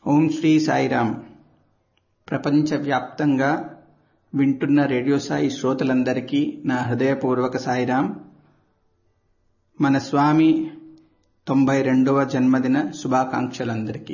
ఓం శ్రీ సాయిరామ్ ప్రపంచవ్యాప్తంగా వింటున్న రేడియో సాయి శ్రోతలందరికీ నా హృదయపూర్వక సాయిరామ్ మన స్వామి తొంభై రెండవ జన్మదిన శుభాకాంక్షలందరికీ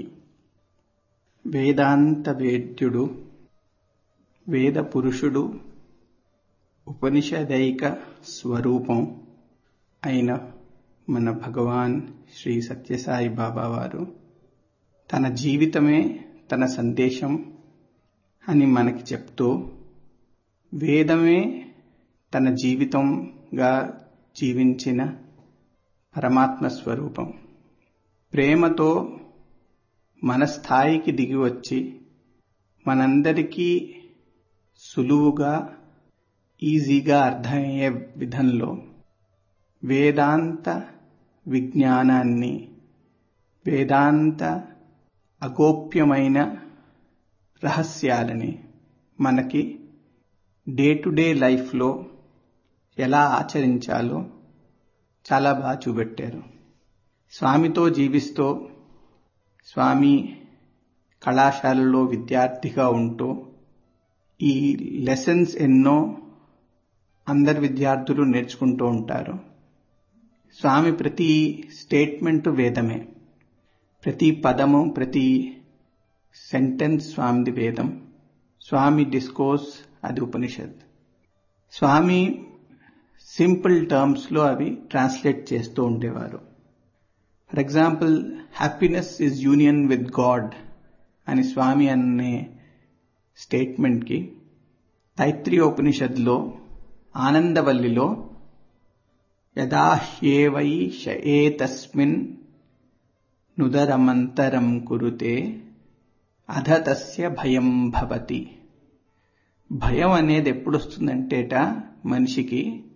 వేదాంత వేద్యుడు వేద పురుషుడు ఉపనిషదైక స్వరూపం అయిన మన భగవాన్ శ్రీ సత్యసాయి బాబా వారు తన జీవితమే తన సందేశం అని మనకి చెప్తూ వేదమే తన జీవితంగా జీవించిన పరమాత్మ స్వరూపం ప్రేమతో మన స్థాయికి దిగి వచ్చి మనందరికీ సులువుగా ఈజీగా అర్థమయ్యే విధంలో వేదాంత విజ్ఞానాన్ని వేదాంత అగోప్యమైన రహస్యాలని మనకి డే టు డే లైఫ్లో ఎలా ఆచరించాలో చాలా బాగా చూపెట్టారు స్వామితో జీవిస్తూ స్వామి కళాశాలలో విద్యార్థిగా ఉంటూ ఈ లెసన్స్ ఎన్నో అందరు విద్యార్థులు నేర్చుకుంటూ ఉంటారు స్వామి ప్రతి స్టేట్మెంట్ వేదమే ప్రతి పదము ప్రతి సెంటెన్స్ స్వామిది వేదం స్వామి డిస్కోర్స్ అది ఉపనిషత్ స్వామి సింపుల్ టర్మ్స్లో అవి ట్రాన్స్లేట్ చేస్తూ ఉండేవారు for example happiness is union with God అని స్వామి అనే స్టేట్మెంట్కి తైత్రీయోపనిషత్లో ఆనందవల్లిలో యదాహ్యేవై ఏతస్మిన్ నుదరమంతరం కురుతే అధ తస్య భయం భవతి భయం అనేది ఎప్పుడు వస్తుందంటేట మనిషికి